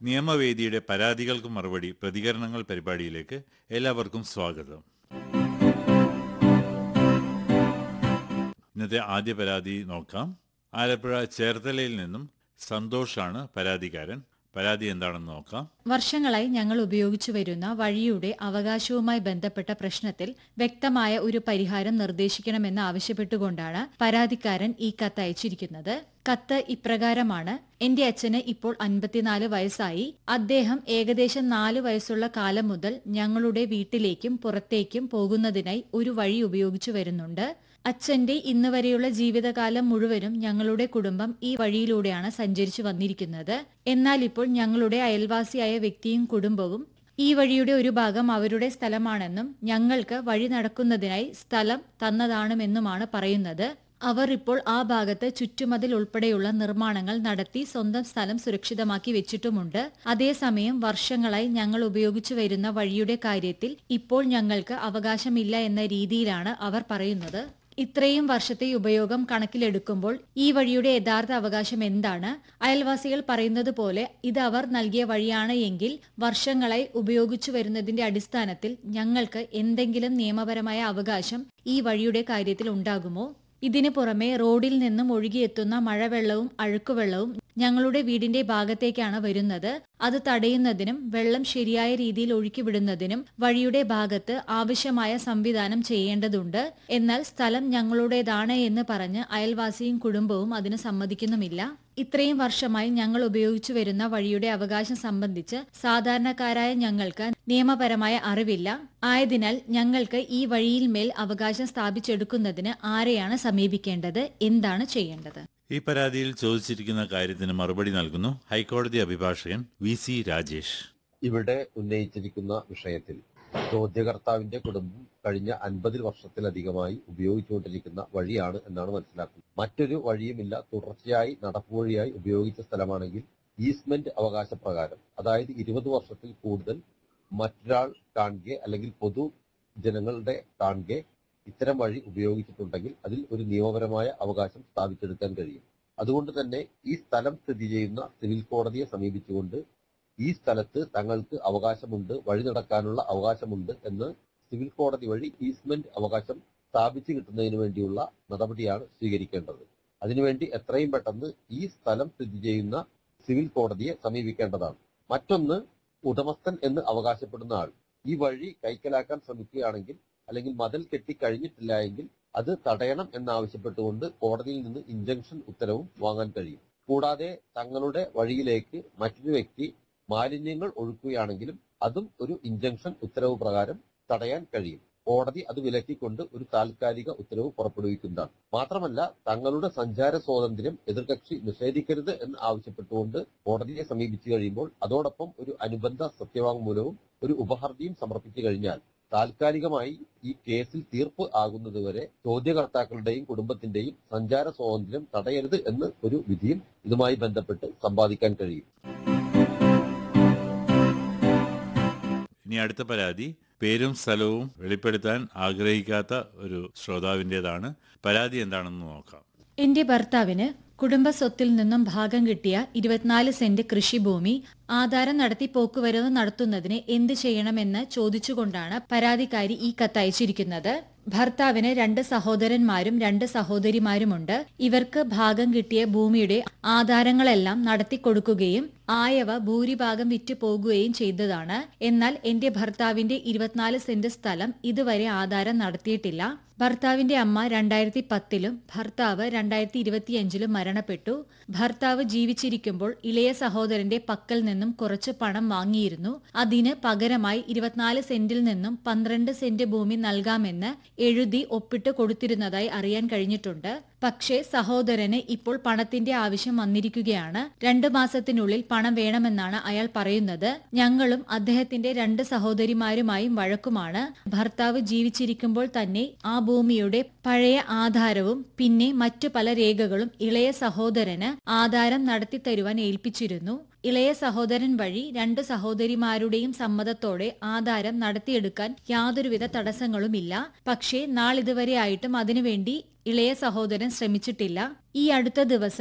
നിയമവേദിയുടെ പരാതികൾക്ക് മറുപടി പ്രതികരണങ്ങൾ പരിപാടിയിലേക്ക് എല്ലാവർക്കും സ്വാഗതം ഇന്നത്തെ ആദ്യ പരാതി നോക്കാം ആലപ്പുഴ ചേർത്തലയിൽ നിന്നും സന്തോഷാണ് പരാതിക്കാരൻ പരാതി എന്താണെന്ന് നോക്കാം വർഷങ്ങളായി ഞങ്ങൾ ഉപയോഗിച്ചു വരുന്ന വഴിയുടെ അവകാശവുമായി ബന്ധപ്പെട്ട പ്രശ്നത്തിൽ വ്യക്തമായ ഒരു പരിഹാരം നിർദ്ദേശിക്കണമെന്ന് ആവശ്യപ്പെട്ടുകൊണ്ടാണ് പരാതിക്കാരൻ ഈ കത്ത് അയച്ചിരിക്കുന്നത് കത്ത് ഇപ്രകാരമാണ് എന്റെ അച്ഛന് ഇപ്പോൾ അൻപത്തിനാല് വയസ്സായി അദ്ദേഹം ഏകദേശം നാല് വയസ്സുള്ള കാലം മുതൽ ഞങ്ങളുടെ വീട്ടിലേക്കും പുറത്തേക്കും പോകുന്നതിനായി ഒരു വഴി ഉപയോഗിച്ചു വരുന്നുണ്ട് അച്ഛന്റെ ഇന്ന് വരെയുള്ള ജീവിതകാലം മുഴുവനും ഞങ്ങളുടെ കുടുംബം ഈ വഴിയിലൂടെയാണ് സഞ്ചരിച്ചു വന്നിരിക്കുന്നത് എന്നാൽ ഇപ്പോൾ ഞങ്ങളുടെ അയൽവാസിയായ വ്യക്തിയും കുടുംബവും ഈ വഴിയുടെ ഒരു ഭാഗം അവരുടെ സ്ഥലമാണെന്നും ഞങ്ങൾക്ക് വഴി നടക്കുന്നതിനായി സ്ഥലം തന്നതാണെന്നുമാണ് പറയുന്നത് അവർ ഇപ്പോൾ ആ ഭാഗത്ത് ചുറ്റുമതിൽ ഉൾപ്പെടെയുള്ള നിർമ്മാണങ്ങൾ നടത്തി സ്വന്തം സ്ഥലം സുരക്ഷിതമാക്കി വെച്ചിട്ടുമുണ്ട് അതേസമയം വർഷങ്ങളായി ഞങ്ങൾ ഉപയോഗിച്ചു വരുന്ന വഴിയുടെ കാര്യത്തിൽ ഇപ്പോൾ ഞങ്ങൾക്ക് അവകാശമില്ല എന്ന രീതിയിലാണ് അവർ പറയുന്നത് ഇത്രയും വർഷത്തെ ഉപയോഗം കണക്കിലെടുക്കുമ്പോൾ ഈ വഴിയുടെ യഥാർത്ഥ അവകാശം എന്താണ് അയൽവാസികൾ പറയുന്നത് പോലെ ഇത് അവർ നൽകിയ വഴിയാണ് എങ്കിൽ വർഷങ്ങളായി ഉപയോഗിച്ചു വരുന്നതിന്റെ അടിസ്ഥാനത്തിൽ ഞങ്ങൾക്ക് എന്തെങ്കിലും നിയമപരമായ അവകാശം ഈ വഴിയുടെ കാര്യത്തിൽ ഉണ്ടാകുമോ ഇതിനു പുറമെ റോഡിൽ നിന്നും ഒഴുകിയെത്തുന്ന മഴവെള്ളവും അഴുക്കുവെള്ളവും ഞങ്ങളുടെ വീടിന്റെ ഭാഗത്തേക്കാണ് വരുന്നത് അത് തടയുന്നതിനും വെള്ളം ശരിയായ രീതിയിൽ ഒഴുക്കിവിടുന്നതിനും വഴിയുടെ ഭാഗത്ത് ആവശ്യമായ സംവിധാനം ചെയ്യേണ്ടതുണ്ട് എന്നാൽ സ്ഥലം ഞങ്ങളുടേതാണ് എന്ന് പറഞ്ഞ് അയൽവാസിയും കുടുംബവും അതിന് സമ്മതിക്കുന്നുമില്ല ഇത്രയും വർഷമായി ഞങ്ങൾ ഉപയോഗിച്ചു വരുന്ന വഴിയുടെ അവകാശം സംബന്ധിച്ച് സാധാരണക്കാരായ ഞങ്ങൾക്ക് നിയമപരമായ അറിവില്ല ആയതിനാൽ ഞങ്ങൾക്ക് ഈ വഴിയിൽ മേൽ അവകാശം സ്ഥാപിച്ചെടുക്കുന്നതിന് ആരെയാണ് സമീപിക്കേണ്ടത് എന്താണ് ചെയ്യേണ്ടത് ഈ പരാതിയിൽ ചോദിച്ചിരിക്കുന്ന കാര്യത്തിന് മറുപടി നൽകുന്നു ഹൈക്കോടതി അഭിഭാഷകൻ വി സി രാജേഷ് ഇവിടെ ഉന്നയിച്ചിരിക്കുന്ന വിഷയത്തിൽ ചോദ്യകർത്താവിന്റെ കുടുംബം കഴിഞ്ഞ അൻപത് വർഷത്തിലധികമായി ഉപയോഗിച്ചുകൊണ്ടിരിക്കുന്ന വഴിയാണ് എന്നാണ് മനസ്സിലാക്കുന്നത് മറ്റൊരു വഴിയുമില്ല തുടർച്ചയായി നടപ്പുവഴിയായി ഉപയോഗിച്ച സ്ഥലമാണെങ്കിൽ ഈസ്മെന്റ് അവകാശപ്രകാരം അതായത് ഇരുപത് വർഷത്തിൽ കൂടുതൽ മറ്റൊരാൾ കാണുക അല്ലെങ്കിൽ പൊതു ജനങ്ങളുടെ കാണുക ഇത്തരം വഴി ഉപയോഗിച്ചിട്ടുണ്ടെങ്കിൽ അതിൽ ഒരു നിയമപരമായ അവകാശം സ്ഥാപിച്ചെടുക്കാൻ കഴിയും അതുകൊണ്ട് തന്നെ ഈ സ്ഥലം സ്ഥിതി ചെയ്യുന്ന സിവിൽ കോടതിയെ സമീപിച്ചുകൊണ്ട് ഈ സ്ഥലത്ത് തങ്ങൾക്ക് അവകാശമുണ്ട് വഴി നടക്കാനുള്ള അവകാശമുണ്ട് എന്ന് സിവിൽ കോടതി വഴി ഈസ്മെന്റ് അവകാശം സ്ഥാപിച്ചു കിട്ടുന്നതിന് വേണ്ടിയുള്ള നടപടിയാണ് സ്വീകരിക്കേണ്ടത് അതിനുവേണ്ടി എത്രയും പെട്ടെന്ന് ഈ സ്ഥലം സ്ഥിതി ചെയ്യുന്ന സിവിൽ കോടതിയെ സമീപിക്കേണ്ടതാണ് മറ്റൊന്ന് ഉടമസ്ഥൻ എന്ന് അവകാശപ്പെടുന്ന ആൾ ഈ വഴി കൈക്കലാക്കാൻ ശ്രമിക്കുകയാണെങ്കിൽ അല്ലെങ്കിൽ മതിൽ കെട്ടിക്കഴിഞ്ഞിട്ടില്ല എങ്കിൽ അത് തടയണം എന്നാവശ്യപ്പെട്ടുകൊണ്ട് കോടതിയിൽ നിന്ന് ഇഞ്ചക്ഷൻ ഉത്തരവും വാങ്ങാൻ കഴിയും കൂടാതെ തങ്ങളുടെ വഴിയിലേക്ക് മറ്റൊരു വ്യക്തി മാലിന്യങ്ങൾ ഒഴുക്കുകയാണെങ്കിലും അതും ഒരു ഇഞ്ചക്ഷൻ ഉത്തരവ് പ്രകാരം തടയാൻ കഴിയും കോടതി അത് വിലക്കിക്കൊണ്ട് ഒരു താൽക്കാലിക ഉത്തരവ് പുറപ്പെടുവിക്കുന്നതാണ് മാത്രമല്ല തങ്ങളുടെ സഞ്ചാര സ്വാതന്ത്ര്യം എതിർകക്ഷി നിഷേധിക്കരുത് എന്ന് ആവശ്യപ്പെട്ടുകൊണ്ട് കോടതിയെ സമീപിച്ചു കഴിയുമ്പോൾ അതോടൊപ്പം ഒരു അനുബന്ധ സത്യവാങ്മൂലവും ഒരു ഉപഹർജിയും സമർപ്പിച്ചു കഴിഞ്ഞാൽ താൽക്കാലികമായി ഈ കേസിൽ തീർപ്പ് ആകുന്നതുവരെ ചോദ്യകർത്താക്കളുടെയും കുടുംബത്തിന്റെയും സഞ്ചാര സ്വാതന്ത്ര്യം തടയരുത് എന്ന് ഒരു വിധിയും ഇതുമായി ബന്ധപ്പെട്ട് സമ്പാദിക്കാൻ കഴിയും ഇനി അടുത്ത പരാതി പേരും സ്ഥലവും വെളിപ്പെടുത്താൻ ആഗ്രഹിക്കാത്ത ഒരു ശ്രോതാവിൻ്റെതാണ് പരാതി എന്താണെന്ന് നോക്കാം എന്റെ ഭർത്താവിന് കുടുംബ സ്വത്തിൽ നിന്നും ഭാഗം കിട്ടിയ ഇരുപത്തിനാല് സെന്റ് കൃഷിഭൂമി ആധാരം നടത്തി പോക്കുവരവ് നടത്തുന്നതിന് എന്ത് ചെയ്യണമെന്ന് ചോദിച്ചുകൊണ്ടാണ് പരാതിക്കാരി ഈ കത്ത് അയച്ചിരിക്കുന്നത് ഭർത്താവിന് രണ്ട് സഹോദരന്മാരും രണ്ട് സഹോദരിമാരുമുണ്ട് ഇവർക്ക് ഭാഗം കിട്ടിയ ഭൂമിയുടെ ആധാരങ്ങളെല്ലാം നടത്തിക്കൊടുക്കുകയും ആയവ ഭൂരിഭാഗം വിറ്റു പോകുകയും ചെയ്തതാണ് എന്നാൽ എന്റെ ഭർത്താവിന്റെ ഇരുപത്തിനാല് സെന്റ് സ്ഥലം ഇതുവരെ ആധാരം നടത്തിയിട്ടില്ല ഭർത്താവിന്റെ അമ്മ രണ്ടായിരത്തി പത്തിലും ഭർത്താവ് രണ്ടായിരത്തി ഇരുപത്തിയഞ്ചിലും മരണപ്പെട്ടു ഭർത്താവ് ജീവിച്ചിരിക്കുമ്പോൾ ഇളയ സഹോദരന്റെ പക്കൽ നിന്നും കുറച്ച് പണം വാങ്ങിയിരുന്നു അതിന് പകരമായി ഇരുപത്തിനാല് സെന്റിൽ നിന്നും പന്ത്രണ്ട് സെന്റ് ഭൂമി നൽകാമെന്ന് എഴുതി ഒപ്പിട്ട് കൊടുത്തിരുന്നതായി അറിയാൻ കഴിഞ്ഞിട്ടുണ്ട് പക്ഷേ സഹോദരന് ഇപ്പോൾ പണത്തിന്റെ ആവശ്യം വന്നിരിക്കുകയാണ് രണ്ടു മാസത്തിനുള്ളിൽ പണം വേണമെന്നാണ് അയാൾ പറയുന്നത് ഞങ്ങളും അദ്ദേഹത്തിന്റെ രണ്ട് സഹോദരിമാരുമായും വഴക്കുമാണ് ഭർത്താവ് ജീവിച്ചിരിക്കുമ്പോൾ തന്നെ ആ ഭൂമിയുടെ പഴയ ആധാരവും പിന്നെ മറ്റു പല രേഖകളും ഇളയ സഹോദരന് ആധാരം നടത്തിത്തരുവാൻ ഏൽപ്പിച്ചിരുന്നു ഇളയ സഹോദരൻ വഴി രണ്ട് സഹോദരിമാരുടെയും സമ്മതത്തോടെ ആധാരം നടത്തിയെടുക്കാൻ യാതൊരുവിധ തടസ്സങ്ങളുമില്ല പക്ഷേ നാളിതുവരെ ആയിട്ടും അതിനുവേണ്ടി ഇളയ സഹോദരൻ ശ്രമിച്ചിട്ടില്ല ഈ അടുത്ത ദിവസം